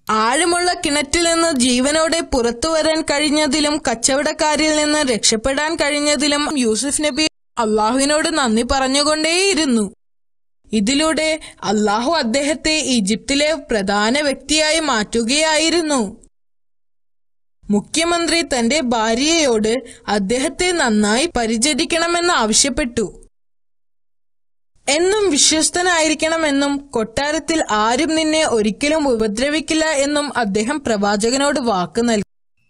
ആഴമുള്ള കിണറ്റിൽ നിന്ന് ജീവനോടെ പുറത്തു വരാൻ കഴിഞ്ഞതിലും കച്ചവടക്കാരിൽ നിന്ന് രക്ഷപ്പെടാൻ കഴിഞ്ഞതിലും യൂസുഫ് നബി അള്ളാഹുവിനോട് നന്ദി പറഞ്ഞുകൊണ്ടേയിരുന്നു ഇതിലൂടെ അള്ളാഹു അദ്ദേഹത്തെ ഈജിപ്തിലെ പ്രധാന വ്യക്തിയായി മാറ്റുകയായിരുന്നു മുഖ്യമന്ത്രി തന്റെ ഭാര്യയോട് അദ്ദേഹത്തെ നന്നായി പരിചരിക്കണമെന്ന് ആവശ്യപ്പെട്ടു എന്നും വിശ്വസ്തനായിരിക്കണമെന്നും കൊട്ടാരത്തിൽ ആരും നിന്നെ ഒരിക്കലും ഉപദ്രവിക്കില്ല എന്നും അദ്ദേഹം പ്രവാചകനോട് വാക്ക് നൽകി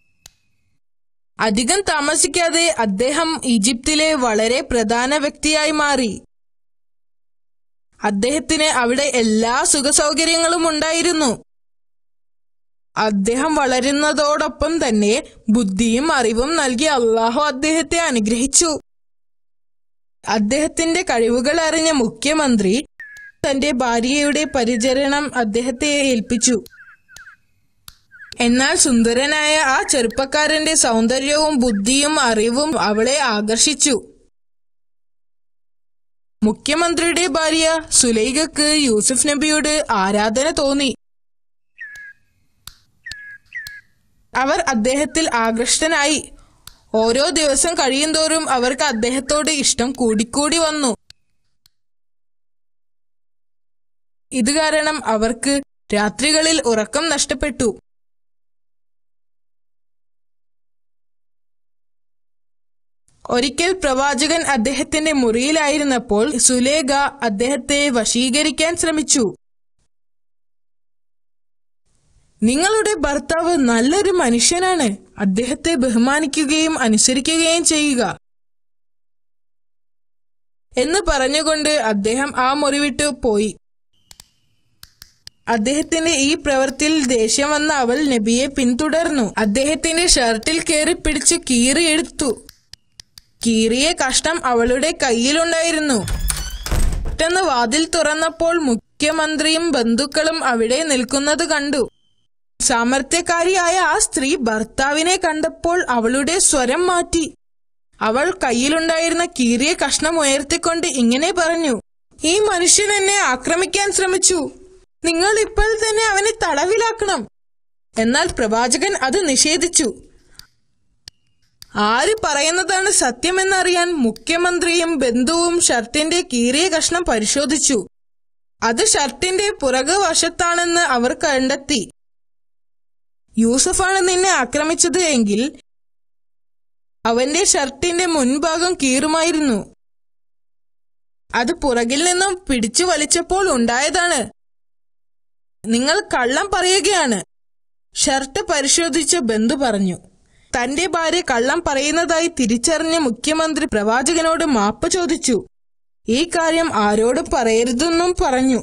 അധികം താമസിക്കാതെ അദ്ദേഹം ഈജിപ്തിലെ വളരെ പ്രധാന വ്യക്തിയായി മാറി അദ്ദേഹത്തിന് അവിടെ എല്ലാ സുഖസൗകര്യങ്ങളും ഉണ്ടായിരുന്നു അദ്ദേഹം വളരുന്നതോടൊപ്പം തന്നെ ബുദ്ധിയും അറിവും നൽകി അള്ളാഹു അദ്ദേഹത്തെ അനുഗ്രഹിച്ചു അദ്ദേഹത്തിന്റെ കഴിവുകൾ അറിഞ്ഞ മുഖ്യമന്ത്രി തന്റെ ഭാര്യയുടെ പരിചരണം അദ്ദേഹത്തെ ഏൽപ്പിച്ചു എന്നാൽ സുന്ദരനായ ആ ചെറുപ്പക്കാരന്റെ സൗന്ദര്യവും ബുദ്ധിയും അറിവും അവളെ ആകർഷിച്ചു മുഖ്യമന്ത്രിയുടെ ഭാര്യ സുലൈഖക്ക് യൂസുഫ് നബിയോട് ആരാധന തോന്നി അവർ അദ്ദേഹത്തിൽ ആകൃഷ്ടനായി ഓരോ ദിവസം കഴിയുന്തോറും അവർക്ക് അദ്ദേഹത്തോട് ഇഷ്ടം കൂടിക്കൂടി വന്നു ഇത് കാരണം അവർക്ക് രാത്രികളിൽ ഉറക്കം നഷ്ടപ്പെട്ടു ഒരിക്കൽ പ്രവാചകൻ അദ്ദേഹത്തിന്റെ മുറിയിലായിരുന്നപ്പോൾ സുലേഖ അദ്ദേഹത്തെ വശീകരിക്കാൻ ശ്രമിച്ചു നിങ്ങളുടെ ഭർത്താവ് നല്ലൊരു മനുഷ്യനാണ് അദ്ദേഹത്തെ ബഹുമാനിക്കുകയും അനുസരിക്കുകയും ചെയ്യുക എന്ന് പറഞ്ഞുകൊണ്ട് അദ്ദേഹം ആ മുറി വിട്ടു പോയി അദ്ദേഹത്തിന്റെ ഈ പ്രവൃത്തിയിൽ ദേഷ്യം വന്ന അവൾ നബിയെ പിന്തുടർന്നു അദ്ദേഹത്തിന്റെ ഷർട്ടിൽ കയറി പിടിച്ച് കീറിയെടുത്തു കീറിയ കഷ്ണം അവളുടെ കയ്യിലുണ്ടായിരുന്നു പെട്ടെന്ന് വാതിൽ തുറന്നപ്പോൾ മുഖ്യമന്ത്രിയും ബന്ധുക്കളും അവിടെ നിൽക്കുന്നത് കണ്ടു സാമർത്ഥ്യക്കാരിയായ ആ സ്ത്രീ ഭർത്താവിനെ കണ്ടപ്പോൾ അവളുടെ സ്വരം മാറ്റി അവൾ കയ്യിലുണ്ടായിരുന്ന കീറിയ കഷ്ണം ഉയർത്തിക്കൊണ്ട് ഇങ്ങനെ പറഞ്ഞു ഈ മനുഷ്യൻ എന്നെ ആക്രമിക്കാൻ ശ്രമിച്ചു നിങ്ങൾ ഇപ്പോൾ തന്നെ അവനെ തടവിലാക്കണം എന്നാൽ പ്രവാചകൻ അത് നിഷേധിച്ചു ആര് പറയുന്നതാണ് സത്യമെന്നറിയാൻ മുഖ്യമന്ത്രിയും ബന്ധുവും ഷർട്ടിന്റെ കീറിയ കഷ്ണം പരിശോധിച്ചു അത് ഷർട്ടിന്റെ പുറകു വശത്താണെന്ന് അവർ കണ്ടെത്തി യൂസഫാണ് നിന്നെ ആക്രമിച്ചത് എങ്കിൽ അവന്റെ ഷർട്ടിന്റെ മുൻഭാഗം കീറുമായിരുന്നു അത് പുറകിൽ നിന്നും പിടിച്ചു വലിച്ചപ്പോൾ ഉണ്ടായതാണ് നിങ്ങൾ കള്ളം പറയുകയാണ് ഷർട്ട് പരിശോധിച്ച ബന്ധു പറഞ്ഞു തന്റെ ഭാര്യ കള്ളം പറയുന്നതായി തിരിച്ചറിഞ്ഞ മുഖ്യമന്ത്രി പ്രവാചകനോട് മാപ്പ് ചോദിച്ചു ഈ കാര്യം ആരോടും പറയരുതെന്നും പറഞ്ഞു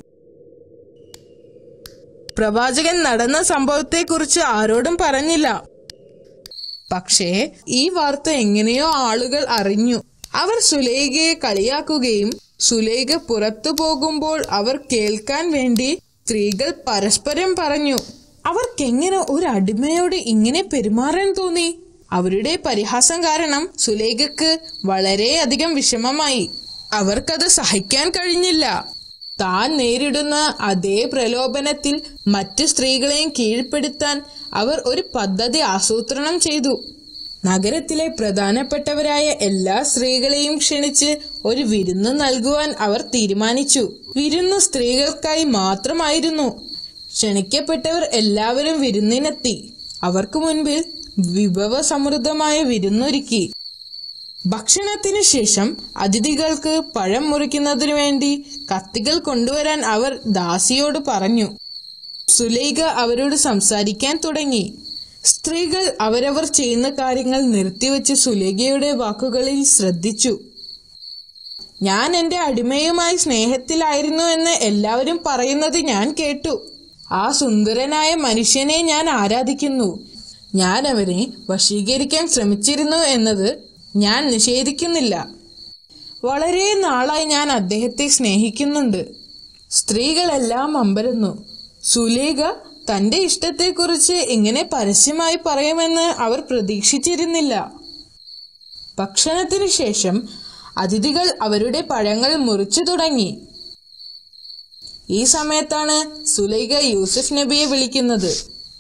പ്രവാചകൻ നടന്ന സംഭവത്തെക്കുറിച്ച് ആരോടും പറഞ്ഞില്ല പക്ഷേ ഈ വാർത്ത എങ്ങനെയോ ആളുകൾ അറിഞ്ഞു അവർ സുലേഖയെ കളിയാക്കുകയും സുലേഖ പുറത്തു പോകുമ്പോൾ അവർ കേൾക്കാൻ വേണ്ടി സ്ത്രീകൾ പരസ്പരം പറഞ്ഞു അവർക്കെങ്ങനെ ഒരു അടിമയോട് ഇങ്ങനെ പെരുമാറാൻ തോന്നി അവരുടെ പരിഹാസം കാരണം സുലേഖക്ക് വളരെയധികം വിഷമമായി അവർക്കത് സഹിക്കാൻ കഴിഞ്ഞില്ല താൻ നേരിടുന്ന അതേ പ്രലോഭനത്തിൽ മറ്റു സ്ത്രീകളെയും കീഴ്പ്പെടുത്താൻ അവർ ഒരു പദ്ധതി ആസൂത്രണം ചെയ്തു നഗരത്തിലെ പ്രധാനപ്പെട്ടവരായ എല്ലാ സ്ത്രീകളെയും ക്ഷണിച്ച് ഒരു വിരുന്ന് നൽകുവാൻ അവർ തീരുമാനിച്ചു വിരുന്ന് സ്ത്രീകൾക്കായി മാത്രമായിരുന്നു ക്ഷണിക്കപ്പെട്ടവർ എല്ലാവരും വിരുന്നിനെത്തി അവർക്ക് മുൻപിൽ വിഭവസമൃദ്ധമായ വിരുന്നൊരുക്കി ഭക്ഷണത്തിനു ശേഷം അതിഥികൾക്ക് പഴം മുറിക്കുന്നതിനു വേണ്ടി കത്തികൾ കൊണ്ടുവരാൻ അവർ ദാസിയോട് പറഞ്ഞു സുലൈഖ അവരോട് സംസാരിക്കാൻ തുടങ്ങി സ്ത്രീകൾ അവരവർ ചെയ്യുന്ന കാര്യങ്ങൾ നിർത്തിവെച്ച് സുലേഖയുടെ വാക്കുകളിൽ ശ്രദ്ധിച്ചു ഞാൻ എന്റെ അടിമയുമായി സ്നേഹത്തിലായിരുന്നു എന്ന് എല്ലാവരും പറയുന്നത് ഞാൻ കേട്ടു ആ സുന്ദരനായ മനുഷ്യനെ ഞാൻ ആരാധിക്കുന്നു ഞാൻ അവനെ വശീകരിക്കാൻ ശ്രമിച്ചിരുന്നു എന്നത് ഞാൻ നിഷേധിക്കുന്നില്ല വളരെ നാളായി ഞാൻ അദ്ദേഹത്തെ സ്നേഹിക്കുന്നുണ്ട് സ്ത്രീകളെല്ലാം അമ്പരന്നു സുലേഖ തന്റെ ഇഷ്ടത്തെക്കുറിച്ച് എങ്ങനെ പരസ്യമായി പറയുമെന്ന് അവർ പ്രതീക്ഷിച്ചിരുന്നില്ല ഭക്ഷണത്തിനു ശേഷം അതിഥികൾ അവരുടെ പഴങ്ങൾ മുറിച്ചു തുടങ്ങി ഈ സമയത്താണ് സുലൈഖ യൂസുഫ് നബിയെ വിളിക്കുന്നത്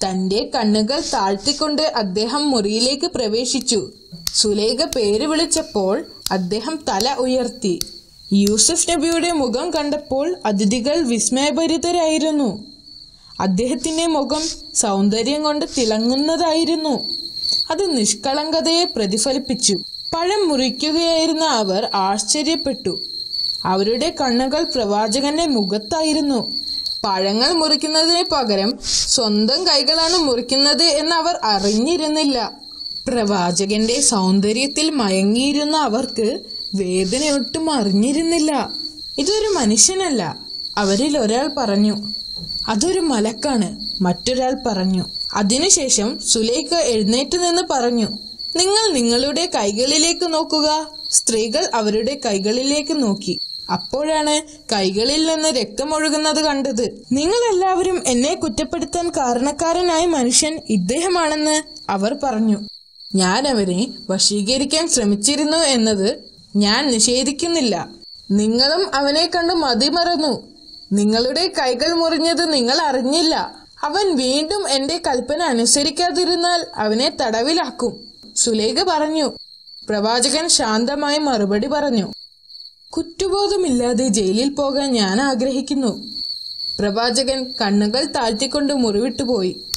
തന്റെ കണ്ണുകൾ താഴ്ത്തിക്കൊണ്ട് അദ്ദേഹം മുറിയിലേക്ക് പ്രവേശിച്ചു സുലേഖ പേര് വിളിച്ചപ്പോൾ അദ്ദേഹം തല ഉയർത്തി യൂസഫ് നബിയുടെ മുഖം കണ്ടപ്പോൾ അതിഥികൾ വിസ്മയഭരിതരായിരുന്നു അദ്ദേഹത്തിന്റെ മുഖം സൗന്ദര്യം കൊണ്ട് തിളങ്ങുന്നതായിരുന്നു അത് നിഷ്കളങ്കതയെ പ്രതിഫലിപ്പിച്ചു പഴം മുറിക്കുകയായിരുന്ന അവർ ആശ്ചര്യപ്പെട്ടു അവരുടെ കണ്ണുകൾ പ്രവാചകന്റെ മുഖത്തായിരുന്നു പഴങ്ങൾ മുറിക്കുന്നതിന് പകരം സ്വന്തം കൈകളാണ് മുറിക്കുന്നത് എന്ന് അവർ അറിഞ്ഞിരുന്നില്ല പ്രവാചകന്റെ സൗന്ദര്യത്തിൽ മയങ്ങിയിരുന്ന അവർക്ക് വേദനയൊട്ടും അറിഞ്ഞിരുന്നില്ല ഇതൊരു മനുഷ്യനല്ല അവരിൽ ഒരാൾ പറഞ്ഞു അതൊരു മലക്കാണ് മറ്റൊരാൾ പറഞ്ഞു അതിനുശേഷം സുലേഖ എഴുന്നേറ്റ് നിന്ന് പറഞ്ഞു നിങ്ങൾ നിങ്ങളുടെ കൈകളിലേക്ക് നോക്കുക സ്ത്രീകൾ അവരുടെ കൈകളിലേക്ക് നോക്കി അപ്പോഴാണ് കൈകളിൽ നിന്ന് രക്തമൊഴുകുന്നത് കണ്ടത് നിങ്ങൾ എല്ലാവരും എന്നെ കുറ്റപ്പെടുത്താൻ കാരണക്കാരനായ മനുഷ്യൻ ഇദ്ദേഹമാണെന്ന് അവർ പറഞ്ഞു ഞാൻ അവനെ വശീകരിക്കാൻ ശ്രമിച്ചിരുന്നു എന്നത് ഞാൻ നിഷേധിക്കുന്നില്ല നിങ്ങളും അവനെ കണ്ട് മതിമറന്നു നിങ്ങളുടെ കൈകൾ മുറിഞ്ഞത് നിങ്ങൾ അറിഞ്ഞില്ല അവൻ വീണ്ടും എന്റെ കൽപ്പന അനുസരിക്കാതിരുന്നാൽ അവനെ തടവിലാക്കും സുലേഖ പറഞ്ഞു പ്രവാചകൻ ശാന്തമായി മറുപടി പറഞ്ഞു കുറ്റബോധമില്ലാതെ ജയിലിൽ പോകാൻ ഞാൻ ആഗ്രഹിക്കുന്നു പ്രവാചകൻ കണ്ണുകൾ താഴ്ത്തിക്കൊണ്ട് മുറിവിട്ടുപോയി